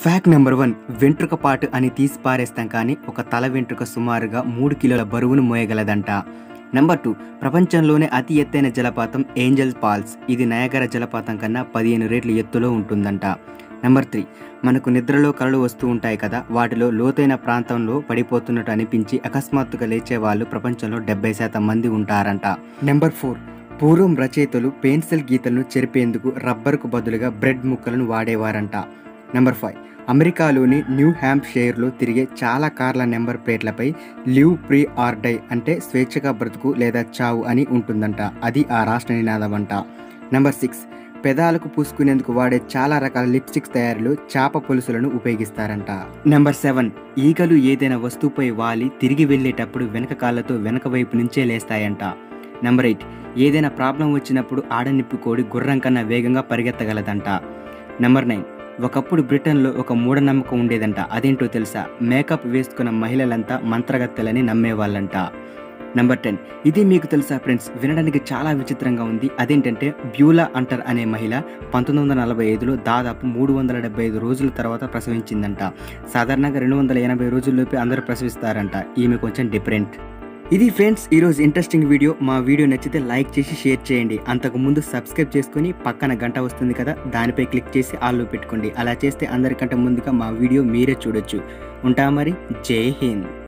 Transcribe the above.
fact number one వెంట్రుక పాటు అని తీసి పారేస్తాం కానీ ఒక తల వెంట్రుక సుమారుగా మూడు కిలోల బరువును మోయగలదంట నెంబర్ టూ ప్రపంచంలోనే అతి ఎత్తైన జలపాతం ఏంజల్ ఫాల్స్ ఇది నయగర జలపాతం కన్నా పదిహేను రేట్ల ఎత్తులో ఉంటుందంట నెంబర్ త్రీ మనకు నిద్రలో కలలు వస్తూ ఉంటాయి కదా వాటిలో లోతైన ప్రాంతంలో పడిపోతున్నట్టు అనిపించి అకస్మాత్తుగా లేచే వాళ్ళు ప్రపంచంలో డెబ్బై శాతం మంది ఉంటారంట నెంబర్ ఫోర్ పూర్వం రచయితలు పెన్సిల్ గీతలను చెరిపేందుకు రబ్బర్కు బదులుగా బ్రెడ్ ముక్కలను వాడేవారంట నెంబర్ ఫైవ్ అమెరికాలోని న్యూ హ్యాంప్షైర్లో తిరిగే చాలా కార్ల నెంబర్ ప్లేట్లపై లివ్ ప్రీ ఆర్ డై అంటే స్వేచ్ఛగా బ్రతుకు లేదా చావు అని ఉంటుందంట అది ఆ రాష్ట్ర నినాదం అంట నెంబర్ సిక్స్ పెదాలకు పూసుకునేందుకు వాడే చాలా రకాల లిప్స్టిక్స్ తయారీలో చేప పులుసులను ఉపయోగిస్తారంట నెంబర్ సెవెన్ ఈగలు ఏదైనా వస్తువుపై వాలి తిరిగి వెళ్ళేటప్పుడు వెనక కాళ్ళతో వెనక వైపు నుంచే లేస్తాయంట నెంబర్ ఎయిట్ ఏదైనా ప్రాబ్లం వచ్చినప్పుడు ఆడనిప్పి కోడి గుర్రం కన్నా వేగంగా పరిగెత్తగలదంట నెంబర్ నైన్ ఒకప్పుడు బ్రిటన్లో ఒక మూఢనమ్మకం ఉండేదంట అదేంటో తెలుసా మేకప్ వేసుకున్న మహిళలంతా మంత్రగత్తెలని నమ్మేవాళ్ళంట నెంబర్ టెన్ ఇది మీకు తెలుసా ఫ్రెండ్స్ వినడానికి చాలా విచిత్రంగా ఉంది అదేంటంటే బ్యూలా అంటర్ అనే మహిళ పంతొమ్మిది వందల నలభై ఐదులో దాదాపు మూడు వందల డెబ్బై ఐదు రోజుల తర్వాత ప్రసవించిందంట సాధారణంగా రెండు వందల ఎనభై రోజుల్లోపే అందరూ ప్రసవిస్తారంట ఈమె కొంచెం డిఫరెంట్ ఇది ఫ్రెండ్స్ ఈరోజు ఇంట్రెస్టింగ్ వీడియో మా వీడియో నచ్చితే లైక్ చేసి షేర్ చేయండి అంతకు ముందు సబ్స్క్రైబ్ చేసుకొని పక్కన గంట వస్తుంది కదా దానిపై క్లిక్ చేసి ఆల్లో పెట్టుకోండి అలా చేస్తే అందరికంటే ముందుగా మా వీడియో మీరే చూడొచ్చు ఉంటా మరి జై హింద్